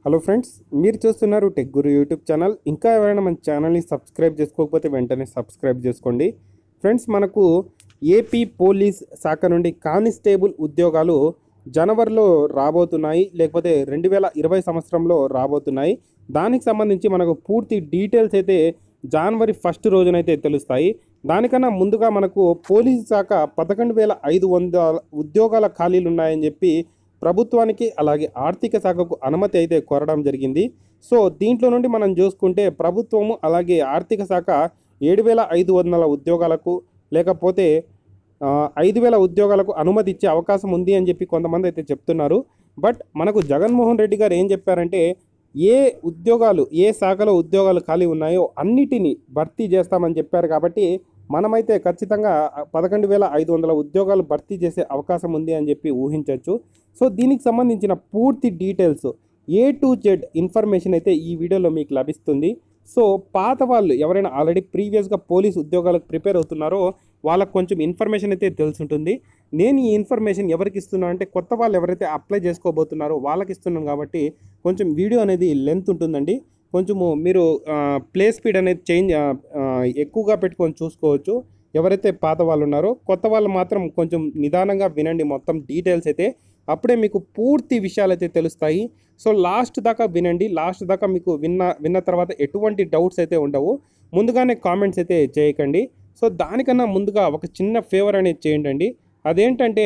hello friends మీరు చూస్తున్నారు tech గురు YouTube channel ఇంకా ఎవరైనా మన ఛానల్ని సబ్స్క్రైబ్ చేసుకోకపోతే వెంటనే సబ్స్క్రైబ్ చేసుకోండి ఫ్రెండ్స్ మనకు ఏపీ పోలీస్ శాఖ నుండి కానిస్టేబుల్ ఉద్యోగాలు జనవరిలో రాబోతున్నాయి లేకపోతే రెండు వేల ఇరవై సంవత్సరంలో రాబోతున్నాయి దానికి సంబంధించి మనకు పూర్తి డీటెయిల్స్ అయితే జనవరి ఫస్ట్ రోజునైతే తెలుస్తాయి దానికన్నా ముందుగా మనకు పోలీస్ శాఖ పదకొండు వేల ఐదు వందల ఉద్యోగాల ఖాళీలు ఉన్నాయని చెప్పి ప్రభుత్వానికి అలాగే ఆర్థిక శాఖకు అనుమతి అయితే కోరడం జరిగింది సో దీంట్లో నుండి మనం చూసుకుంటే ప్రభుత్వము అలాగే ఆర్థిక శాఖ ఏడు వేల ఐదు వందల ఉద్యోగాలకు లేకపోతే ఆ, ఐదు వేల ఉద్యోగాలకు అనుమతి ఇచ్చే అవకాశం ఉంది అని చెప్పి కొంతమంది అయితే చెప్తున్నారు బట్ మనకు జగన్మోహన్ రెడ్డి గారు ఏం చెప్పారంటే ఏ ఉద్యోగాలు ఏ శాఖలో ఉద్యోగాలు ఖాళీ ఉన్నాయో అన్నిటినీ భర్తీ చేస్తామని చెప్పారు కాబట్టి మనమైతే ఖచ్చితంగా పదకొండు వేల ఐదు వందల ఉద్యోగాలు భర్తీ చేసే అవకాశం ఉంది అని చెప్పి ఊహించవచ్చు సో దీనికి సంబంధించిన పూర్తి details A to Z information అయితే ఈ వీడియోలో మీకు లభిస్తుంది సో పాత వాళ్ళు ఎవరైనా ఆల్రెడీ ప్రీవియస్గా పోలీస్ ఉద్యోగాలకు ప్రిపేర్ అవుతున్నారో వాళ్ళకు కొంచెం ఇన్ఫర్మేషన్ అయితే తెలుసుంటుంది నేను ఈ ఇన్ఫర్మేషన్ ఎవరికి ఇస్తున్నాను అంటే కొత్త వాళ్ళు ఎవరైతే అప్లై చేసుకోబోతున్నారో వాళ్ళకి ఇస్తున్నాను కాబట్టి కొంచెం వీడియో అనేది లెంత్ ఉంటుందండి కొంచెము మీరు ప్లే స్పీడ్ అనేది చేంజ్ ఎక్కువగా పెట్టుకొని చూసుకోవచ్చు ఎవరైతే పాత వాళ్ళు ఉన్నారో కొత్త వాళ్ళు మాత్రం కొంచెం నిదానంగా వినండి మొత్తం డీటెయిల్స్ అయితే అప్పుడే మీకు పూర్తి విషయాలు అయితే తెలుస్తాయి సో లాస్ట్ దాకా వినండి లాస్ట్ దాకా మీకు విన్న విన్న తర్వాత ఎటువంటి డౌట్స్ అయితే ఉండవు ముందుగానే కామెంట్స్ అయితే చేయకండి సో దానికన్నా ముందుగా ఒక చిన్న ఫేవర్ అనేది చేయండి అదేంటంటే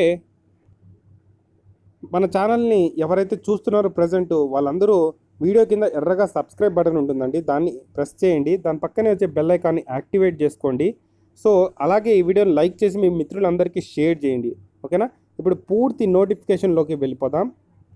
మన ఛానల్ని ఎవరైతే చూస్తున్నారో ప్రజెంట్ వాళ్ళందరూ వీడియో కింద ఎర్రగా సబ్స్క్రైబ్ బటన్ ఉంటుందండి దాన్ని ప్రెస్ చేయండి దాని పక్కనే వచ్చే బెల్ ఐకాన్ని యాక్టివేట్ చేసుకోండి సో అలాగే ఈ వీడియోని లైక్ చేసి మీ మిత్రులందరికీ షేర్ చేయండి ఓకేనా ఇప్పుడు పూర్తి నోటిఫికేషన్లోకి వెళ్ళిపోదాం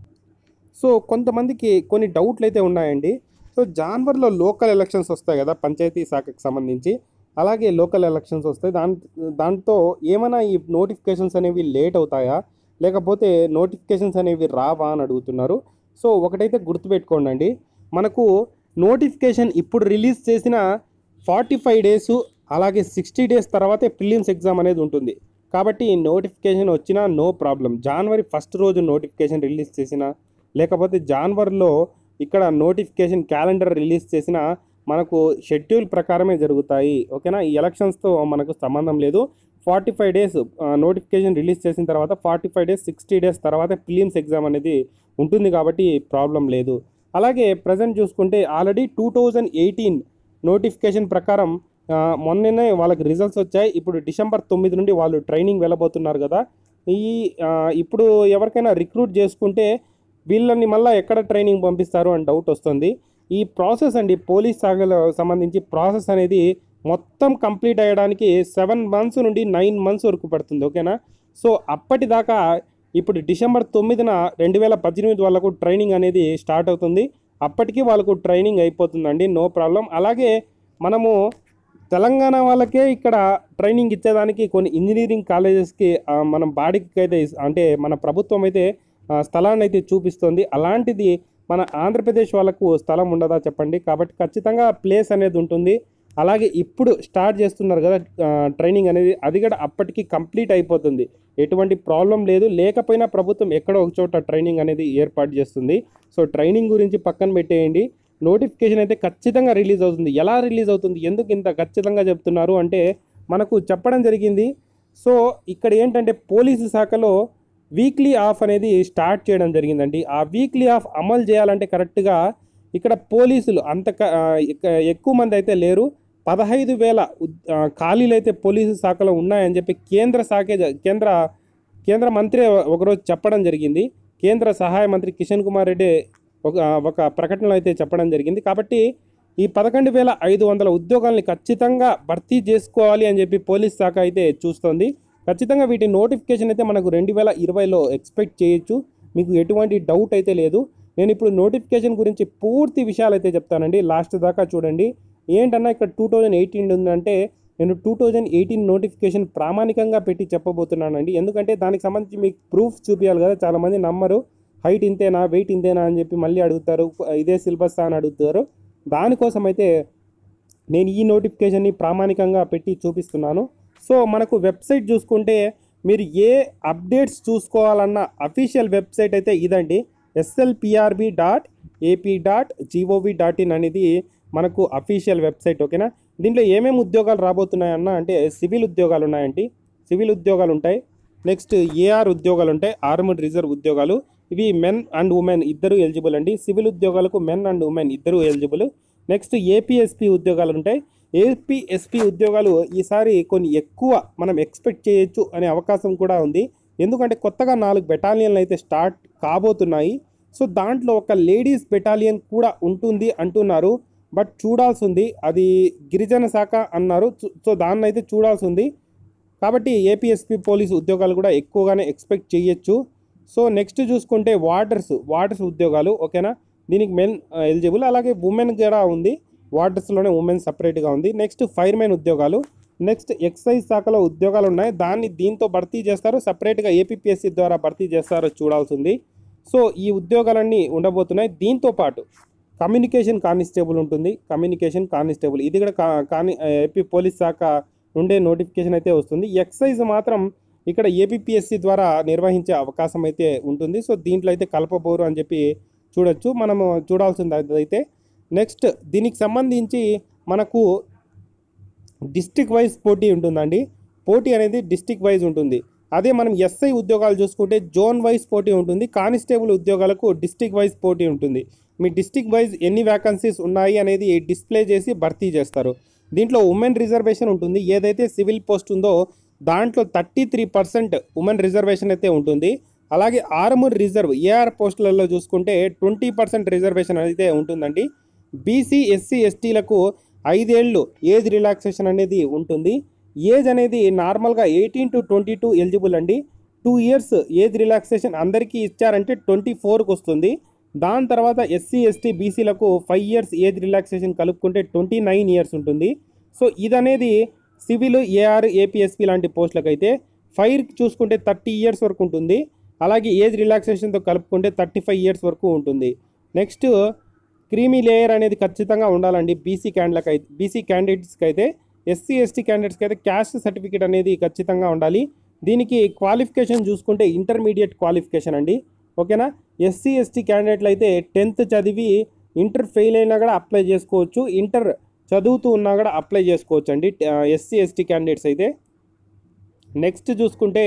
సో కొంతమందికి కొన్ని డౌట్లు అయితే ఉన్నాయండి సో జాన్వర్లో లోకల్ ఎలక్షన్స్ వస్తాయి కదా పంచాయతీ శాఖకు సంబంధించి అలాగే లోకల్ ఎలక్షన్స్ వస్తాయి దాని దాంతో ఏమైనా ఈ నోటిఫికేషన్స్ అనేవి లేట్ అవుతాయా లేకపోతే నోటిఫికేషన్స్ అనేవి రావా అని అడుగుతున్నారు సో ఒకటైతే గుర్తుపెట్టుకోండి అండి మనకు నోటిఫికేషన్ ఇప్పుడు రిలీజ్ చేసిన ఫార్టీ ఫైవ్ డేస్ అలాగే సిక్స్టీ డేస్ తర్వాతే ప్రిలిమ్స్ ఎగ్జామ్ అనేది ఉంటుంది కాబట్టి నోటిఫికేషన్ వచ్చినా నో ప్రాబ్లం జనవరి ఫస్ట్ రోజు నోటిఫికేషన్ రిలీజ్ చేసిన లేకపోతే జాన్వరిలో ఇక్కడ నోటిఫికేషన్ క్యాలెండర్ రిలీజ్ చేసిన మనకు షెడ్యూల్ ప్రకారమే జరుగుతాయి ఓకేనా ఈ ఎలక్షన్స్తో మనకు సంబంధం లేదు forty five days notification release చేసిన తర్వాత forty five days sixty days తర్వాత ప్రిలిమ్స్ ఎగ్జామ్ అనేది ఉంటుంది కాబట్టి ప్రాబ్లం లేదు అలాగే ప్రజెంట్ చూసుకుంటే already two thousand eighteen notification ప్రకారం ఆ, మొన్ననే వాళ్ళకి రిజల్ట్స్ వచ్చాయి ఇప్పుడు డిసెంబర్ తొమ్మిది నుండి వాళ్ళు ట్రైనింగ్ వెళ్ళబోతున్నారు కదా ఈ ఆ, ఇప్పుడు ఎవరికైనా రిక్రూట్ చేసుకుంటే వీళ్ళని మళ్ళీ ఎక్కడ ట్రైనింగ్ పంపిస్తారు అని డౌట్ వస్తుంది ఈ ప్రాసెస్ అండి పోలీస్ శాఖలో సంబంధించి ప్రాసెస్ అనేది మొత్తం కంప్లీట్ అయ్యడానికి సెవెన్ మంత్స్ నుండి నైన్ మంత్స్ వరకు పడుతుంది ఓకేనా సో అప్పటిదాకా ఇప్పుడు డిసెంబర్ తొమ్మిదిన రెండు వేల పద్దెనిమిది వాళ్ళకు ట్రైనింగ్ అనేది స్టార్ట్ అవుతుంది అప్పటికి వాళ్ళకు ట్రైనింగ్ అయిపోతుందండి నో ప్రాబ్లం అలాగే మనము తెలంగాణ వాళ్ళకే ఇక్కడ ట్రైనింగ్ ఇచ్చేదానికి కొన్ని ఇంజనీరింగ్ కాలేజెస్కి ఆ, మనం బాడీకి అయితే ఇస్- అంటే మన ప్రభుత్వం అయితే ఆ, స్థలాన్ని అయితే చూపిస్తుంది అలాంటిది మన ఆంధ్రప్రదేశ్ వాళ్ళకు స్థలం ఉండదా చెప్పండి కాబట్టి ఖచ్చితంగా ప్లేస్ అనేది ఉంటుంది అలాగే ఇప్పుడు స్టార్ట్ చేస్తున్నారు కదా ఆ, ట్రైనింగ్ అనేది అది కూడా అప్పటికి కంప్లీట్ అయిపోతుంది ఎటువంటి ప్రాబ్లం లేదు లేకపోయినా ప్రభుత్వం ఎక్కడో ఒక చోట ట్రైనింగ్ అనేది ఏర్పాటు చేస్తుంది సో ట్రైనింగ్ గురించి పక్కన పెట్టేయండి నోటిఫికేషన్ అయితే ఖచ్చితంగా రిలీజ్ అవుతుంది ఎలా రిలీజ్ అవుతుంది ఎందుకు ఇంత ఖచ్చితంగా చెప్తున్నారు అంటే మనకు చెప్పడం జరిగింది సో ఇక్కడ ఏంటంటే పోలీసు శాఖలో వీక్లీ ఆఫ్ అనేది స్టార్ట్ చేయడం జరిగిందండి ఆ వీక్లీ ఆఫ్ అమలు చేయాలంటే కరెక్ట్గా ఇక్కడ పోలీసులు అంత క- ఆ, ఇక- ఎక్కువ మంది అయితే లేరు పదహైదు వేల ఉద్- ఆ, ఖాళీలు అయితే పోలీసు శాఖలో ఉన్నాయని చెప్పి కేంద్ర శాఖే జ- కేంద్ర కేంద్ర మంత్రి ఒకరోజు చెప్పడం జరిగింది కేంద్ర సహాయ మంత్రి కిషన్ కుమార్ రెడ్డి ఒక ఒక ప్రకటనలో అయితే చెప్పడం జరిగింది కాబట్టి ఈ పదకొండు వేల ఐదు వందల ఉద్యోగాల్ని ఖచ్చితంగా భర్తీ చేసుకోవాలి అని చెప్పి పోలీస్ శాఖ అయితే చూస్తోంది ఖచ్చితంగా వీటి నోటిఫికేషన్ అయితే మనకు రెండు వేల ఇరవైలో ఎక్స్పెక్ట్ చేయొచ్చు మీకు ఎటువంటి డౌట్ అయితే లేదు నేను ఇప్పుడు నోటిఫికేషన్ గురించి పూర్తి విషయాలు అయితే చెప్తానండి లాస్ట్ దాకా చూడండి ఏంటన్నా ఇక్కడ టూ థౌజండ్ ఎయిటీన్ ఉందంటే నేను టూ థౌజండ్ ఎయిటీన్ నోటిఫికేషన్ ప్రామాణికంగా పెట్టి చెప్పబోతున్నానండి ఎందుకంటే దానికి సంబంధించి మీకు ప్రూఫ్ చూపించాలి కదా చాలామంది నమ్మరు హైట్ ఇంతేనా వెయిట్ ఇంతేనా అని చెప్పి మళ్ళీ అడుగుతారు ఇదే సిలబస్ అని అడుగుతారు దానికోసం అయితే నేను ఈ నోటిఫికేషన్ని ప్రామాణికంగా పెట్టి చూపిస్తున్నాను సో మనకు వెబ్సైట్ చూసుకుంటే మీరు ఏ అప్డేట్స్ చూసుకోవాలన్న అఫీషియల్ వెబ్సైట్ అయితే ఇదండి SLPRB dot AP dot GOV dot in అనేది మనకు అఫీషియల్ వెబ్సైట్ ఓకేనా దీంట్లో ఏమేమి ఉద్యోగాలు రాబోతున్నాయన్న అంటే సివిల్ ఉద్యోగాలు ఉన్నాయండి సివిల్ ఉద్యోగాలు ఉంటాయి నెక్స్ట్ ఏఆర్ ఉద్యోగాలు ఉంటాయి ఆర్మడ్ రిజర్వ్ ఉద్యోగాలు ఇవి మెన్ అండ్ ఉమెన్ ఇద్దరు ఎలిజిబుల్ అండి సివిల్ ఉద్యోగాలకు మెన్ అండ్ ఉమెన్ ఇద్దరు ఎలిజిబుల్ నెక్స్ట్ ఏపీఎస్పి ఉద్యోగాలు ఉంటాయి ఏపీఎస్పి ఉద్యోగాలు ఈసారి కొన్ని ఎక్కువ మనం ఎక్స్పెక్ట్ చేయొచ్చు అనే అవకాశం కూడా ఉంది ఎందుకంటే కొత్తగా నాలుగు బెటాలియన్లు అయితే స్టార్ట్ కాబోతున్నాయి సో దాంట్లో ఒక లేడీస్ బెటాలియన్ కూడా ఉంటుంది అంటున్నారు బట్ చూడాల్సి ఉంది అది గిరిజన శాఖ అన్నారు చూ- సో దాన్ని అయితే చూడాల్సి ఉంది కాబట్టి ఏపీఎస్పీ పోలీస్ ఉద్యోగాలు కూడా ఎక్కువగానే ఎక్స్పెక్ట్ చేయొచ్చు సో నెక్స్ట్ చూసుకుంటే వాటర్స్ వాటర్స్ ఉద్యోగాలు ఓకేనా దీనికి మెన్ ఎలిజిబుల్ అలాగే ఉమెన్ కూడా ఉంది వాటర్స్లోనే ఉమెన్ సపరేట్గా ఉంది నెక్స్ట్ ఫైర్మెన్ ఉద్యోగాలు నెక్స్ట్ ఎక్సైజ్ శాఖలో ఉద్యోగాలు ఉన్నాయి దాన్ని దీంతో భర్తీ చేస్తారు సపరేట్గా ఏపీపీఎస్సీ ద్వారా భర్తీ చేస్తారో చూడాల్సి ఉంది సో ఈ ఉద్యోగాలన్నీ ఉండబోతున్నాయి దీంతో పాటు కమ్యూనికేషన్ కానిస్టేబుల్ ఉంటుంది కమ్యూనికేషన్ కానిస్టేబుల్ ఇది కూడా కా- కాని ఏపీ పోలీస్ శాఖ నుండే నోటిఫికేషన్ అయితే వస్తుంది ఎక్సైజ్ మాత్రం ఇక్కడ ఏపీపీఎస్సీ ద్వారా నిర్వహించే అవకాశం అయితే ఉంటుంది సో దీంట్లో అయితే కలపబోరు అని చెప్పి చూడొచ్చు మనము చూడాల్సింది అయితే నెక్స్ట్ దీనికి సంబంధించి మనకు డిస్టిక్ వైజ్ పోటీ ఉంటుందండి పోటీ అనేది డిస్టిక్ వైజ్ ఉంటుంది అదే మనం ఎస్ఐ ఉద్యోగాలు చూసుకుంటే జోన్ వైజ్ పోటీ ఉంటుంది కానిస్టేబుల్ ఉద్యోగాలకు డిస్టిక్ వైజ్ పోటీ ఉంటుంది మీ డిస్టిక్ వైజ్ ఎన్ని వ్యాకన్సీస్ ఉన్నాయి అనేది డిస్ప్లే చేసి భర్తీ చేస్తారు దీంట్లో ఉమెన్ రిజర్వేషన్ ఉంటుంది ఏదైతే సివిల్ పోస్ట్ ఉందో దాంట్లో thirty three percent women reservation అయితే ఉంటుంది అలాగే ఆర్మూర్ రిజర్వ్ ఏఆర్ పోస్టులలో చూసుకుంటే ట్వంటీ పర్సెంట్ రిజర్వేషన్ అయితే ఉంటుందండి బీసీ ఎస్సీ ఎస్టీలకు ఐదేళ్ళు ఏజ్ రిలాక్సేషన్ అనేది ఉంటుంది ఏజ్ అనేది నార్మల్గా eighteen to twenty two eligible అండి టూ ఇయర్స్ ఏజ్ రిలాక్సేషన్ అందరికీ ఇచ్చారంటే ట్వంటీ ఫోర్కి వస్తుంది దాని తర్వాత ఎస్సీ ఎస్టీ బీసీలకు ఫైవ్ ఇయర్స్ ఏజ్ రిలాక్సేషన్ కలుపుకుంటే ట్వంటీ నైన్ ఇయర్స్ ఉంటుంది సో ఇదనేది సివిల్ ఏఆర్ ఏపీఎస్పీ లాంటి పోస్టులకు అయితే ఫైర్ చూసుకుంటే థర్టీ ఇయర్స్ వరకు ఉంటుంది అలాగే ఏజ్ రిలాక్సేషన్తో కలుపుకుంటే థర్టీ ఫైవ్ ఇయర్స్ వరకు ఉంటుంది నెక్స్ట్ క్రీమీ లేయర్ అనేది ఖచ్చితంగా ఉండాలండి బీసీ క్యాండిడేట్కి అయితే బీసీ క్యాండిడేట్స్కి అయితే ఎస్సీ ఎస్టీ క్యాండిడేట్స్కి అయితే క్యాస్ట్ సర్టిఫికేట్ అనేది ఖచ్చితంగా ఉండాలి దీనికి క్వాలిఫికేషన్ చూసుకుంటే ఇంటర్మీడియట్ క్వాలిఫికేషన్ అండి ఓకేనా ఎస్సీ ఎస్టీ క్యాండిడేట్లు అయితే టెన్త్ చదివి ఇంటర్ ఫెయిల్ అయినా కూడా అప్లై చేసుకోవచ్చు ఇంటర్ చదువుతూ ఉన్నా కూడా అప్లై చేసుకోవచ్చు అండి ఎస్సీ ఎస్టీ క్యాండిడేట్స్ అయితే నెక్స్ట్ చూసుకుంటే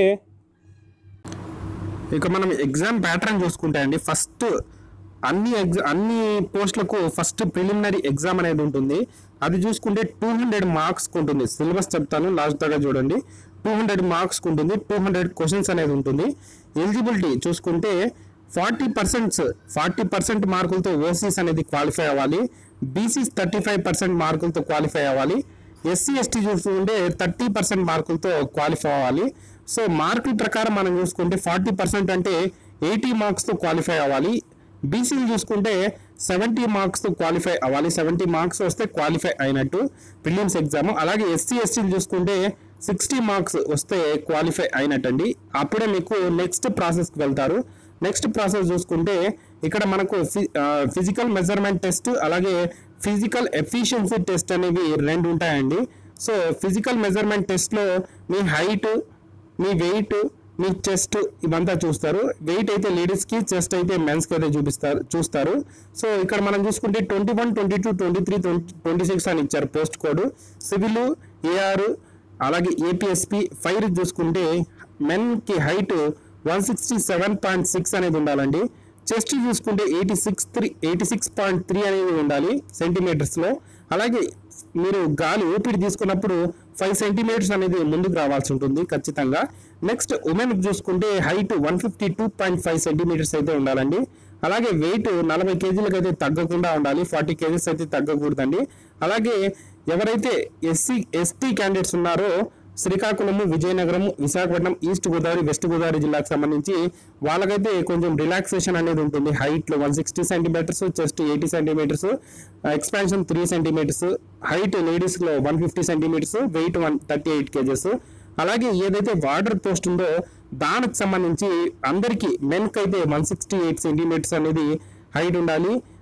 ఇక మనం ఎగ్జామ్ ప్యాటర్న్ చూసుకుంటే అండి ఫస్ట్ అన్ని ఎగ్జా అన్ని పోస్టులకు ఫస్ట్ ప్రిలిమినరీ ఎగ్జామ్ అనేది ఉంటుంది అది చూసుకుంటే టూ హండ్రెడ్ మార్క్స్ ఉంటుంది సిలబస్ చెప్తాను లాస్ట్ దాకా చూడండి టూ హండ్రెడ్ మార్క్స్ ఉంటుంది టూ హండ్రెడ్ క్వశ్చన్స్ అనేది ఉంటుంది ఎలిజిబిలిటీ చూసుకుంటే ఫార్టీ పర్సెంట్ ఫార్టీ పర్సెంట్ మార్కులతో ఓసీస్ అనేది క్వాలిఫై అవ్వాలి బీసీస్ థర్టీ ఫైవ్ పర్సెంట్ మార్కులతో క్వాలిఫై అవ్వాలి ఎస్సీ ఎస్టీ చూసుకుంటే థర్టీ పర్సెంట్ మార్కులతో క్వాలిఫై అవ్వాలి సో మార్కుల ప్రకారం మనం చూసుకుంటే ఫార్టీ పర్సెంట్ అంటే ఎయిటీ మార్క్స్తో క్వాలిఫై అవ్వాలి బీసీలు చూసుకుంటే సెవెంటీ మార్క్స్తో క్వాలిఫై అవ్వాలి సెవెంటీ మార్క్స్ వస్తే క్వాలిఫై అయినట్టు ప్రిలిమ్స్ ఎగ్జామ్ అలాగే ఎస్సీ ఎస్టీలు చూసుకుంటే సిక్స్టీ మార్క్స్ వస్తే క్వాలిఫై అయినట్టండి అప్పుడే మీకు నెక్స్ట్ ప్రాసెస్కి వెళ్తారు నెక్స్ట్ ప్రాసెస్ చూసుకుంటే ఇక్కడ మనకు ఫిజికల్ మెజర్మెంట్ టెస్ట్ అలాగే ఫిజికల్ ఎఫిషియన్సీ టెస్ట్ అనేవి రెండు ఉంటాయండి సో ఫిజికల్ మెజర్మెంట్ టెస్ట్లో మీ హైట్ మీ వెయిట్ మీ చెస్ట్ ఇవంతా చూస్తారు వెయిట్ అయితే లేడీస్కి చెస్ట్ అయితే మెన్స్కి అయితే చూపిస్తారు చూస్తారు సో ఇక్కడ మనం చూసుకుంటే twenty one twenty two twenty three twenty twenty six అని ఇచ్చారు పోస్ట్ కోడ్ సివిల్ ఏఆర్ అలాగే ఏపీఎస్పి ఫైర్ చూసుకుంటే మెన్కి height one sixty seven point six అనేది ఉండాలండి చెస్ట్ చూసుకుంటే eighty six three eighty six point three అనేది ఉండాలి సెంటీమీటర్స్లో అలాగే మీరు గాలి ఊపిరి తీసుకున్నప్పుడు ఫైవ్ సెంటీమీటర్స్ అనేది ముందుకు రావాల్సి ఉంటుంది ఖచ్చితంగా నెక్స్ట్ ఉమెన్ చూసుకుంటే height one fifty two point five centimetres అయితే ఉండాలండి అలాగే వెయిట్ నలభై కేజీలకు అయితే తగ్గకుండా ఉండాలి ఫార్టీ కేజీస్ అయితే తగ్గకూడదండి అలాగే ఎవరైతే ఎస్సీ ఎస్టీ క్యాండిడేట్స్ ఉన్నారో శ్రీకాకుళము విజయనగరం విశాఖపట్నం ఈస్ట్ గోదావరి వెస్ట్ గోదావరి జిల్లాకు సంబంధించి వాళ్ళకైతే కొంచెం రిలాక్సేషన్ అనేది ఉంటుంది హైట్ లో one sixty centimetres chest eighty centimetres expansion three centimetres height ladies లో one fifty centimetres weight one thirty eight kgs అలాగే ఏదైతే వాటర్ పోస్ట్ ఉందో దానికి సంబంధించి అందరికీ మెన్కి అయితే వన్ సిక్స్టీ ఎయిట్ సెంటీమీటర్స్ అనేది హైట్ ఉండాలి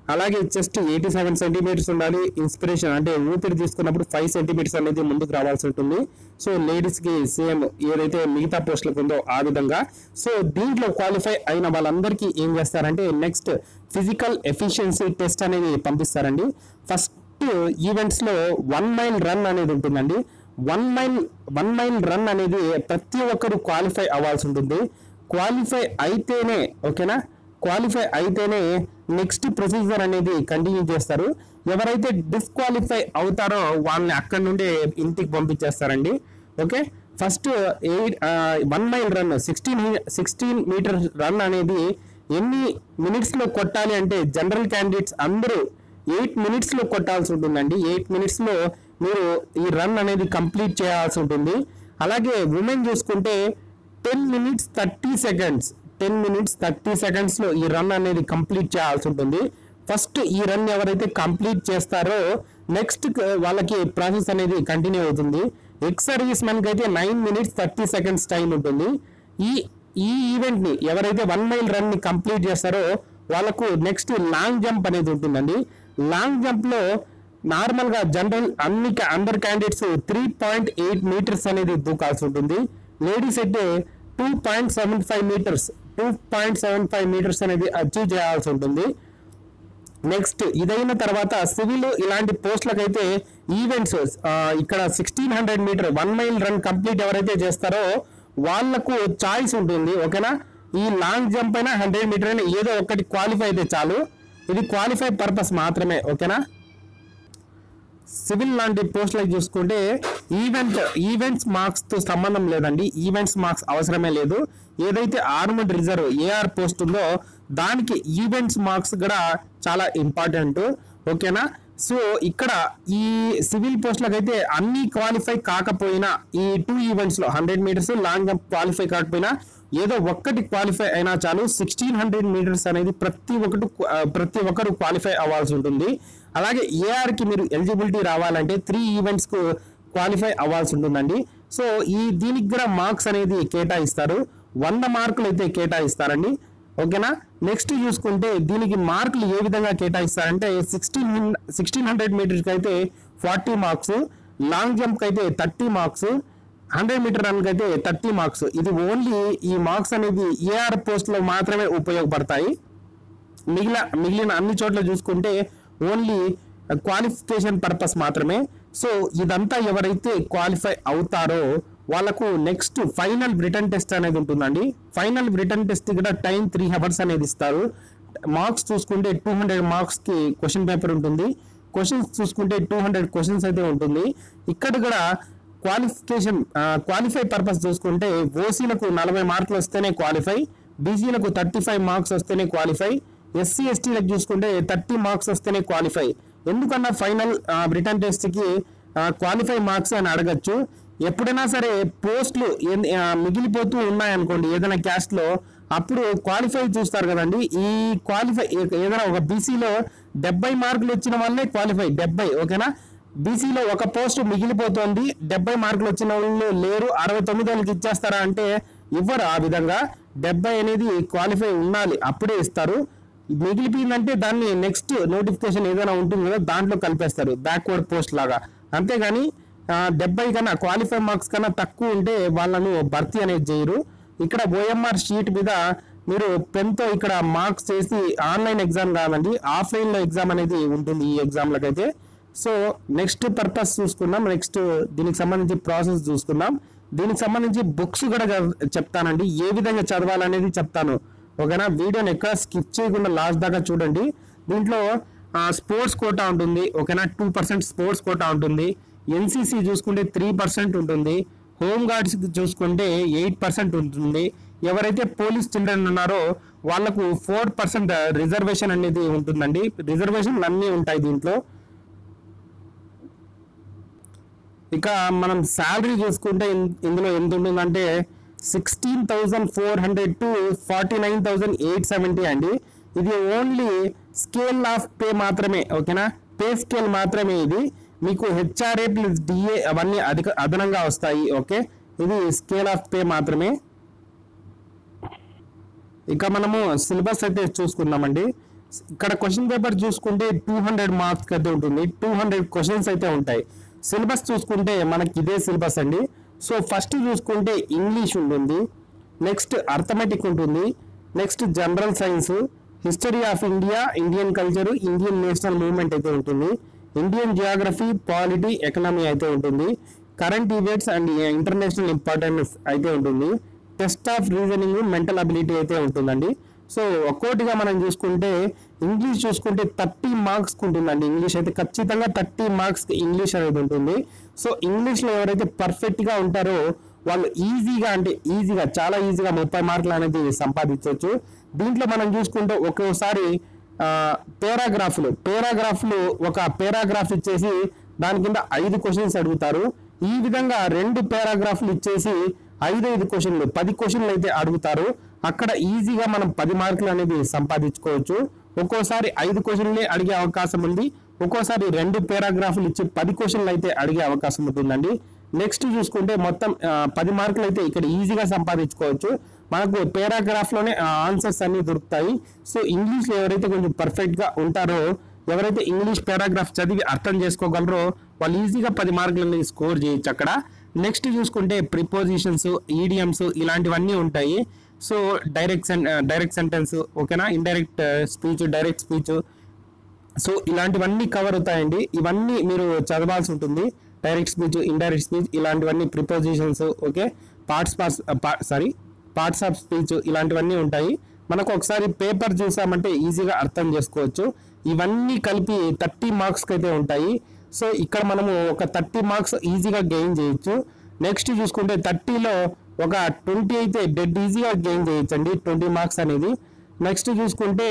అలాగే చెస్ట్ ఎయిటీ సెవెన్ సెంటీమీటర్స్ ఉండాలి ఇన్స్పిరేషన్ అంటే ఊపిరి తీసుకున్నప్పుడు ఫైవ్ సెంటీమీటర్స్ అనేది ముందుకు రావాల్సి ఉంటుంది సో లేడీస్ కి సేమ్ ఏదైతే మిగతా పోస్టులకు ఉందో ఆ విధంగా సో దీంట్లో క్వాలిఫై అయిన వాళ్ళందరికీ ఏం చేస్తారంటే నెక్స్ట్ ఫిజికల్ ఎఫిషియన్సీ టెస్ట్ అనేది పంపిస్తారండి ఫస్ట్ ఈవెంట్స్ లో వన్ మైల్ రన్ అనేది ఉంటుందండి one mile one mile run అనేది ప్రతి ఒక్కరు క్వాలిఫై అవ్వాల్సి ఉంటుంది క్వాలిఫై అయితేనే ఓకేనా క్వాలిఫై అయితేనే నెక్స్ట్ ప్రొసీజర్ అనేది కంటిన్యూ చేస్తారు ఎవరైతే డిస్క్వాలిఫై అవుతారో వాళ్ళని అక్కడి నుండి ఇంటికి పంపించేస్తారండి okay first eight one mile run sixteen sixteen meter run అనేది ఎన్ని మినిట్స్ లో కొట్టాలి అంటే జనరల్ క్యాండిడేట్స్ అందరూ ఎయిట్ మినిట్స్ లో కొట్టాల్సి ఉంటుందండి ఎయిట్ మినిట్స్ లో మీరు ఈ రన్ అనేది కంప్లీట్ చేయాల్సి ఉంటుంది అలాగే ఉమెన్ చూసుకుంటే ten minutes thirty seconds ten minutes thirty seconds లో ఈ రన్ అనేది కంప్లీట్ చేయాల్సి ఉంటుంది ఫస్ట్ ఈ రన్ ఎవరైతే కంప్లీట్ చేస్తారో నెక్స్ట్ వాళ్ళకి ప్రాసెస్ అనేది కంటిన్యూ అవుతుంది ఎక్స్ సర్వీస్ మెన్ కి అయితే nine minutes thirty seconds time ఉంటుంది ఈ ఈ ఈవెంట్ ని ఎవరైతే వన్ మైల్ రన్ ని కంప్లీట్ చేస్తారో వాళ్ళకు నెక్స్ట్ లాంగ్ జంప్ అనేది ఉంటుందండి లాంగ్ జంప్ లో నార్మల్ గా జనరల్ అన్ని అందర్ candidates three point eight meters అనేది దూకాల్సి ఉంటుంది లేడీస్ అయితే two point seven five meters two point seven five meters అనేది అచీవ్ చేయాల్సి ఉంటుంది నెక్స్ట్ ఇదైన తర్వాత సివిల్ ఇలాంటి పోస్టులకు అయితే ఈవెంట్స్ ఇక్కడ sixteen hundred meter one mile run complete ఎవరైతే చేస్తారో వాళ్ళకు చాయిస్ ఉంటుంది ఓకేనా ఈ లాంగ్ జంప్ అయినా హండ్రెడ్ మీటర్ అయినా ఏదో ఒకటి క్వాలిఫై అయితే చాలు ఇది క్వాలిఫై పర్పస్ మాత్రమే ఓకేనా సివిల్ లాంటి పోస్టులకు చూసుకుంటే ఈవెంట్ ఈవెంట్స్ మార్క్స్ తో సంబంధం లేదండి ఈవెంట్స్ మార్క్స్ అవసరమే లేదు ఏదైతే ఆర్మడ్ రిజర్వ్ ఏఆర్ పోస్ట్ ఉందో దానికి ఈవెంట్స్ మార్క్స్ కూడా చాలా ఇంపార్టెంట్ ఓకేనా సో ఇక్కడ ఈ సివిల్ పోస్టులకు అయితే అన్ని క్వాలిఫై కాకపోయినా ఈ టూ ఈవెంట్స్ లో hundred meters long jump qualify కాకపోయినా ఏదో ఒక్కటి క్వాలిఫై అయినా చాలు సిక్స్టీన్ హండ్రెడ్ మీటర్స్ అనేది ప్రతి ఒక్కటి ఆ, ప్రతి ఒక్కరు క్వాలిఫై అవ్వాల్సి ఉంటుంది అలాగే ఏఆర్ కి మీరు ఎలిజిబిలిటీ రావాలంటే త్రీ ఈవెంట్స్ కు క్వాలిఫై అవ్వాల్సి ఉంటుందండి సో ఈ దీనికి కూడా మార్క్స్ అనేది కేటాయిస్తారు వంద మార్కులు అయితే కేటాయిస్తారండి ఓకేనా నెక్స్ట్ చూసుకుంటే దీనికి మార్కులు ఏ విధంగా కేటాయిస్తారంటే సిక్స్టీన్ సిక్స్టీన్ హండ్రెడ్ మీటర్స్కి అయితే ఫార్టీ మార్క్స్ లాంగ్ జంప్కి అయితే థర్టీ మార్క్స్ హండ్రెడ్ మీటర్ రన్కి అయితే థర్టీ మార్క్స్ ఇది ఓన్లీ ఈ మార్క్స్ అనేది ఏఆర్ పోస్ట్లో మాత్రమే ఉపయోగపడతాయి మిగిలిన మిగిలిన అన్ని చోట్ల చూసుకుంటే ఓన్లీ క్వాలిఫికేషన్ పర్పస్ మాత్రమే సో ఇదంతా ఎవరైతే క్వాలిఫై అవుతారో వాళ్ళకు నెక్స్ట్ ఫైనల్ రిటర్న్ టెస్ట్ అనేది ఉంటుందండి ఫైనల్ రిటర్న్ టెస్ట్ కూడా టైం త్రీ అవర్స్ అనేది ఇస్తారు మార్క్స్ చూసుకుంటే టూ హండ్రెడ్ మార్క్స్ కి క్వశ్చన్ పేపర్ ఉంటుంది క్వశ్చన్స్ చూసుకుంటే టూ హండ్రెడ్ క్వశ్చన్స్ అయితే ఉంటుంది ఇక్కడ కూడా క్వాలిఫికేషన్ క్వాలిఫై పర్పస్ చూసుకుంటే ఓసీలకు నలభై మార్కులు వస్తేనే క్వాలిఫై బీసీలకు థర్టీ ఫైవ్ మార్క్స్ వస్తేనే క్వాలిఫై ఎస్సీ ఎస్టీలకు చూసుకుంటే థర్టీ మార్క్స్ వస్తేనే క్వాలిఫై ఎందుకన్నా ఫైనల్ రిటర్న్ టెస్ట్ కి క్వాలిఫై మార్క్స్ అని అడగచ్చు ఎప్పుడైనా సరే పోస్టులు ఎన్- ఆ, మిగిలిపోతూ ఉన్నాయనుకోండి ఏదైనా క్యాస్ట్ లో అప్పుడు క్వాలిఫై చూస్తారు కదండి ఈ క్వాలిఫై ఏదైనా ఒక బీసీలో డెబ్బై మార్కులు వచ్చిన వాళ్ళే క్వాలిఫై డెబ్బై ఓకేనా బీసీలో ఒక పోస్ట్ మిగిలిపోతోంది డెబ్బై మార్కులు వచ్చిన వాళ్ళు లేరు అరవై తొమ్మిది వాళ్ళకి ఇచ్చేస్తారా అంటే ఇవ్వరు ఆ విధంగా డెబ్బై అనేది క్వాలిఫై ఉండాలి అప్పుడే ఇస్తారు మిగిలిపోయిందంటే దాన్ని నెక్స్ట్ నోటిఫికేషన్ ఏదైనా ఉంటుంది కదా దాంట్లో కలిపేస్తారు బ్యాక్వర్డ్ పోస్ట్ లాగా అంతేగాని ఆ, డెబ్బై కన్నా క్వాలిఫై మార్క్స్ కన్నా తక్కువ ఉంటే వాళ్ళను భర్తీ అనేది చేయరు ఇక్కడ ఓఎంఆర్ షీట్ మీద మీరు పెన్తో ఇక్కడ మార్క్స్ చేసి ఆన్లైన్ ఎగ్జామ్ కాదండి ఆఫ్లైన్ లో ఎగ్జామ్ అనేది ఉంటుంది ఈ ఎగ్జామ్లకైతే సో నెక్స్ట్ పర్పస్ చూసుకుందాం నెక్స్ట్ దీనికి సంబంధించి ప్రాసెస్ చూసుకుందాం దీనికి సంబంధించి బుక్స్ కూడా చ- చెప్తానండి ఏ విధంగా చదవాలనేది చెప్తాను ఓకేనా వీడియోని ఎక్కడ స్కిప్ చేయకుండా లాస్ట్ దాకా చూడండి దీంట్లో స్పోర్ట్స్ కోటా ఉంటుంది ఓకేనా టూ పర్సెంట్ స్పోర్ట్స్ కోటా ఉంటుంది ఎన్సీసీ చూసుకుంటే త్రీ పర్సెంట్ ఉంటుంది హోమ్ గార్డ్స్ చూసుకుంటే ఎయిట్ పర్సెంట్ ఉంటుంది ఎవరైతే పోలీస్ చిల్డ్రన్ ఉన్నారో వాళ్ళకు ఫోర్ పర్సెంట్ రిజర్వేషన్ అనేది ఉంటుందండి రిజర్వేషన్ అన్నీ ఉంటాయి దీంట్లో ఇక మనం శాలరీ చూసుకుంటే ఇన్- ఇందులో ఎంత ఉంటుందంటే sixteen thousand four hundred to forty nine thousand eight seventy అండి ఇది ఓన్లీ స్కేల్ ఆఫ్ పే మాత్రమే ఓకేనా పే స్కేల్ మాత్రమే ఇది మీకు హెచ్ఆర్ఏ ప్లస్ డిఏ అవన్నీ అధిక అదనంగా వస్తాయి ఓకే ఇది స్కేల్ ఆఫ్ పే మాత్రమే ఇక మనము సిలబస్ అయితే చూసుకుందామండి ఇక్కడ క్వశ్చన్ పేపర్ చూసుకుంటే టూ హండ్రెడ్ మార్క్స్ అయితే ఉంటుంది టూ హండ్రెడ్ క్వశ్చన్స్ అయితే ఉంటాయి సిలబస్ చూసుకుంటే మనకి ఇదే సిలబస్ అండి సో ఫస్ట్ చూసుకుంటే ఇంగ్లీష్ ఉంటుంది నెక్స్ట్ అర్థమెటిక్ ఉంటుంది next general science history of India Indian culture Indian national movement అయితే ఉంటుంది ఇండియన్ జియోగ్రఫీ పాలిటీ ఎకనామీ అయితే ఉంటుంది current events and international importance అయితే ఉంటుంది test of reasoning mental ability అయితే ఉంటుందండి సో ఒక్కోటిగా మనం చూసుకుంటే ఇంగ్లీష్ చూసుకుంటే థర్టీ మార్క్స్ ఉంటుందండి ఇంగ్లీష్ అయితే ఖచ్చితంగా థర్టీ మార్క్స్ ఇంగ్లీష్ అనేది ఉంటుంది సో ఇంగ్లీష్లో ఎవరైతే పర్ఫెక్ట్గా ఉంటారో వాళ్ళు ఈజీగా అంటే ఈజీగా చాలా ఈజీగా ముప్పై మార్కులు అనేది సంపాదించవచ్చు దీంట్లో మనం చూసుకుంటే ఒక్కోసారి పేరాగ్రాఫ్లు పేరాగ్రాఫ్లు ఒక పేరాగ్రాఫ్ ఇచ్చేసి దాని కింద ఐదు క్వశ్చన్స్ అడుగుతారు ఈ విధంగా రెండు పేరాగ్రాఫ్లు ఇచ్చేసి ఐదు ఐదు క్వశ్చన్లు పది క్వశ్చన్లు అయితే అడుగుతారు అక్కడ ఈజీగా మనం పది మార్కులు అనేది సంపాదించుకోవచ్చు ఒక్కోసారి ఐదు క్వశ్చన్లే అడిగే అవకాశం ఉంది ఒక్కోసారి రెండు పేరాగ్రాఫ్లు ఇచ్చి పది క్వశ్చన్లు అయితే అడిగే అవకాశం ఉంటుందండి నెక్స్ట్ చూసుకుంటే మొత్తం ఆ, పది మార్కులు అయితే ఇక్కడ ఈజీగా సంపాదించుకోవచ్చు మనకు పేరాగ్రాఫ్ లోనే ఆన్సర్స్ అన్ని దొరుకుతాయి సో ఇంగ్లీష్ లో ఎవరైతే కొంచెం పర్ఫెక్ట్ గా ఉంటారో ఎవరైతే ఇంగ్లీష్ పారాగ్రాఫ్ చదివి అర్థం చేసుకోగలరో వాళ్ళు ఈజీగా పది మార్కులు అనేది స్కోర్ చేయొచ్చు అక్కడ నెక్స్ట్ చూసుకుంటే ప్రిపోజిషన్స్ ఈడియమ్స్ ఇలాంటివన్నీ ఉంటాయి సో డైరెక్ట్ డైరెక్ట్ సెంటెన్స్ ఓకేనా indirect speech direct speech so ఇలాంటివన్నీ కవర్ అవుతాయండి ఇవన్నీ మీరు చదవాల్సి ఉంటుంది డైరెక్ట్ స్పీచ్ ఇండైరెక్ట్ స్పీచ్ ఇలాంటివన్నీ prepositions okay parts parts sorry parts of speech ఇలాంటివన్నీ ఉంటాయి మనకు ఒకసారి పేపర్ చూసామంటే ఈజీగా అర్థం చేసుకోవచ్చు ఇవన్నీ కలిపి థర్టీ మార్క్స్కి అయితే ఉంటాయి సో ఇక్కడ మనము ఒక థర్టీ మార్క్స్ ఈజీగా గెయిన్ చేయొచ్చు నెక్స్ట్ చూసుకుంటే థర్టీలో ఒక ట్వంటీ అయితే డెడ్ ఈజీగా గెయిన్ చేయొచ్చు అండి ట్వంటీ మార్క్స్ అనేది నెక్స్ట్ చూసుకుంటే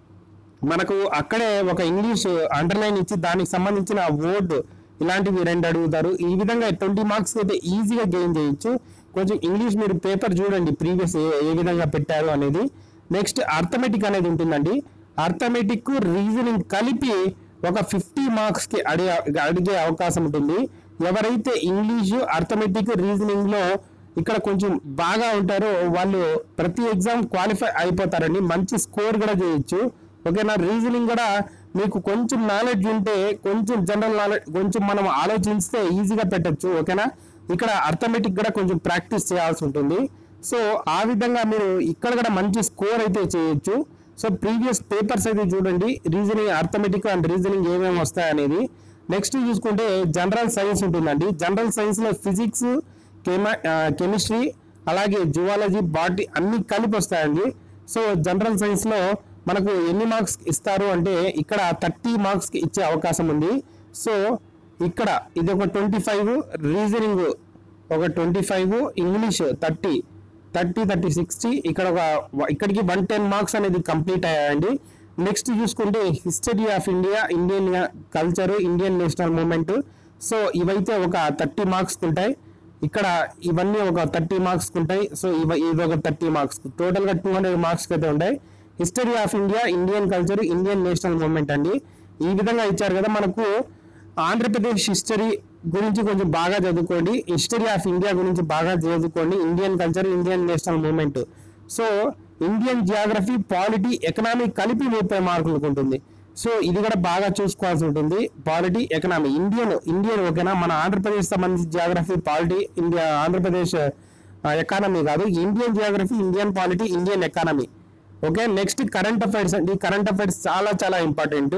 మనకు అక్కడే ఒక ఇంగ్లీష్ అండర్లైన్ ఇచ్చి దానికి సంబంధించిన వర్డ్ ఇలాంటివి రెండు అడుగుతారు ఈ విధంగా ట్వంటీ మార్క్స్ అయితే ఈజీగా గెయిన్ చేయొచ్చు కొంచెం ఇంగ్లీష్ మీరు పేపర్ చూడండి ప్రీవియస్ ఏ విధంగా పెట్టారు అనేది నెక్స్ట్ అర్థమెటిక్ అనేది ఉంటుందండి అర్థమెటిక్ రీజనింగ్ కలిపి ఒక ఫిఫ్టీ మార్క్స్ కి అడిగే అడిగే అవకాశం ఉంటుంది ఎవరైతే ఇంగ్లీషు అర్థమెటిక్ రీజనింగ్ లో ఇక్కడ కొంచెం బాగా ఉంటారో వాళ్ళు ప్రతి ఎగ్జామ్ క్వాలిఫై అయిపోతారండి మంచి స్కోర్ కూడా చేయొచ్చు ఓకేనా రీజనింగ్ కూడా మీకు కొంచెం నాలెడ్జ్ ఉంటే కొంచెం జనరల్ నాలెడ్జ్ కొంచెం మనం ఆలోచిస్తే ఈజీగా పెట్టొచ్చు ఓకేనా ఇక్కడ అర్థమెటిక్ కూడా కొంచెం ప్రాక్టీస్ చేయాల్సి ఉంటుంది సో ఆ విధంగా మీరు ఇక్కడ కూడా మంచి స్కోర్ అయితే చేయొచ్చు సో ప్రీవియస్ పేపర్స్ అయితే చూడండి రీజనింగ్ అర్థమెటిక్ అండ్ రీజనింగ్ ఏమేమి వస్తాయనేది నెక్స్ట్ చూసుకుంటే జనరల్ సైన్స్ ఉంటుందండి జనరల్ సైన్స్ లో ఫిజిక్స్ కెమ కెమిస్ట్రీ అలాగే జువాలజీ బాటనీ అన్ని కలిపి వస్తాయండి సో జనరల్ సైన్స్ లో మనకు ఎన్ని మార్క్స్ ఇస్తారు అంటే ఇక్కడ థర్టీ మార్క్స్ కి ఇచ్చే అవకాశం ఉంది సో ఇక్కడ ఇది ఒక ట్వంటీ ఫైవ్ రీజనింగ్ ఒక twenty five English thirty thirty thirty sixty ఇక్కడ ఒక ఇక్కడికి వన్ టెన్ మార్క్స్ అనేది కంప్లీట్ అయ్యాయండి నెక్స్ట్ చూసుకుంటే history of India Indian culture Indian national movement so ఇవైతే ఒక థర్టీ మార్క్స్ ఉంటాయి ఇక్కడ ఇవన్నీ ఒక థర్టీ మార్క్స్ ఉంటాయి సో ఇవ ఇది ఒక థర్టీ మార్క్స్ టోటల్ గా టూ హండ్రెడ్ మార్క్స్ అయితే ఉంటాయి history of India Indian culture Indian national movement అండి ఈ విధంగా ఇచ్చారు కదా మనకు ఆంధ్రప్రదేశ్ హిస్టరీ గురించి కొంచెం బాగా చదువుకోండి హిస్టరీ ఆఫ్ ఇండియా గురించి బాగా చదువుకోండి Indian culture Indian national movement so Indian geography polity economy కలిపి ముప్పై మార్కులకు ఉంటుంది సో ఇది కూడా బాగా చూసుకోవాల్సి ఉంటుంది పాలిటీ ఎకనామీ ఇండియన్ ఇండియన్ ఓకేనా మన ఆంధ్రప్రదేశ్ సంబంధించి geography polity India Andhra Pradesh economy కాదు Indian geography Indian polity Indian economy okay next current affairs అండి కరెంట్ అఫైర్స్ చాలా చాలా ఇంపార్టెంట్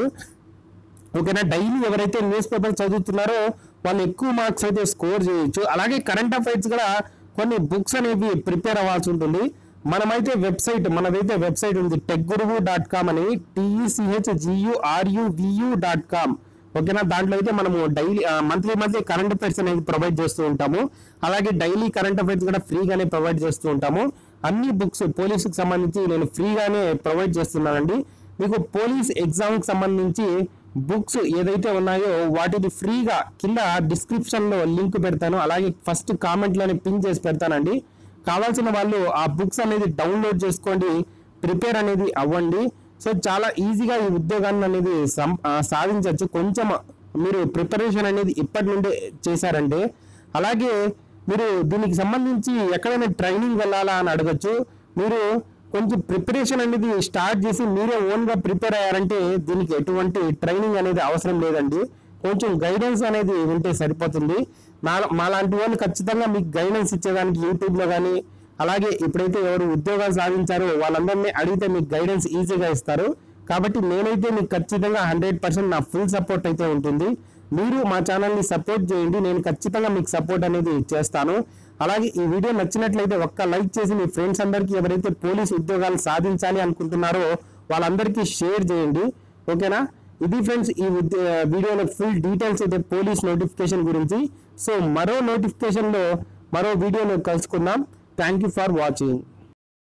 ఓకేనా డైలీ ఎవరైతే న్యూస్ పేపర్ చదువుతున్నారో వాళ్ళు ఎక్కువ మార్క్స్ అయితే స్కోర్ చేయొచ్చు అలాగే కరెంట్ అఫైర్స్ కూడా కొన్ని బుక్స్ అనేవి ప్రిపేర్ అవ్వాల్సి ఉంటుంది మనమైతే వెబ్సైట్ మనదైతే వెబ్సైట్ ఉంది టెక్ గురువు డాట్ కామ్ అని టిఈసిహెచ్ జియుఆర్యువియు డాట్ కామ్ ఓకేనా దాంట్లో అయితే మనము daily monthly monthly current affairs అనేది ప్రొవైడ్ చేస్తూ ఉంటాము అలాగే డైలీ కరెంట్ అఫైర్స్ కూడా ఫ్రీగానే ప్రొవైడ్ చేస్తూ ఉంటాము అన్ని బుక్స్ పోలీసుకు సంబంధించి నేను ఫ్రీగానే ప్రొవైడ్ చేస్తున్నానండి మీకు పోలీస్ ఎగ్జామ్ కి సంబంధించి బుక్స్ ఏదైతే ఉన్నాయో వాటిని ఫ్రీగా కింద డిస్క్రిప్షన్ లో లింక్ పెడతాను అలాగే ఫస్ట్ కామెంట్ లోనే పిన్ చేసి పెడతానండి కావాల్సిన వాళ్ళు ఆ బుక్స్ అనేది డౌన్లోడ్ చేసుకోండి ప్రిపేర్ అనేది అవ్వండి సో చాలా ఈజీగా ఈ ఉద్యోగాన్ని అనేది సం- ఆ, సాధించవచ్చు కొంచెం మీరు ప్రిపరేషన్ అనేది ఇప్పటి నుండే చేశారంటే అలాగే మీరు దీనికి సంబంధించి ఎక్కడైనా ట్రైనింగ్ వెళ్ళాలా అని అడగచ్చు మీరు కొంచెం ప్రిపరేషన్ అనేది స్టార్ట్ చేసి మీరే ఓన్గా ప్రిపేర్ అయ్యారంటే దీనికి ఎటువంటి ట్రైనింగ్ అనేది అవసరం లేదండి కొంచెం గైడెన్స్ అనేది ఉంటే సరిపోతుంది మా మాలాంటి వాళ్ళు ఖచ్చితంగా మీకు గైడెన్స్ ఇచ్చేదానికి యూట్యూబ్లో కానీ అలాగే ఇప్పుడైతే ఎవరు ఉద్యోగాలు సాధించారో వాళ్ళందరినీ అడిగితే మీకు గైడెన్స్ ఈజీగా ఇస్తారు కాబట్టి నేనైతే మీకు ఖచ్చితంగా హండ్రెడ్ పర్సెంట్ నా ఫుల్ సపోర్ట్ అయితే ఉంటుంది మీరు మా ఛానల్ని సపోర్ట్ చేయండి నేను ఖచ్చితంగా మీకు సపోర్ట్ అనేది చేస్తాను అలాగే ఈ వీడియో నచ్చినట్లయితే ఒక్క లైక్ చేసి మీ ఫ్రెండ్స్ అందరికీ ఎవరైతే పోలీస్ ఉద్యోగాలు సాధించాలి అనుకుంటున్నారో వాళ్ళందరికీ షేర్ చేయండి ఓకేనా ఇది ఫ్రెండ్స్ ఈ ఉద్య- వీడియోలో ఫుల్ డీటెయిల్స్ అయితే పోలీస్ నోటిఫికేషన్ గురించి సో మరో నోటిఫికేషన్లో మరో వీడియోలో కలుసుకుందాం థ్యాంక్ యూ ఫర్ వాచింగ్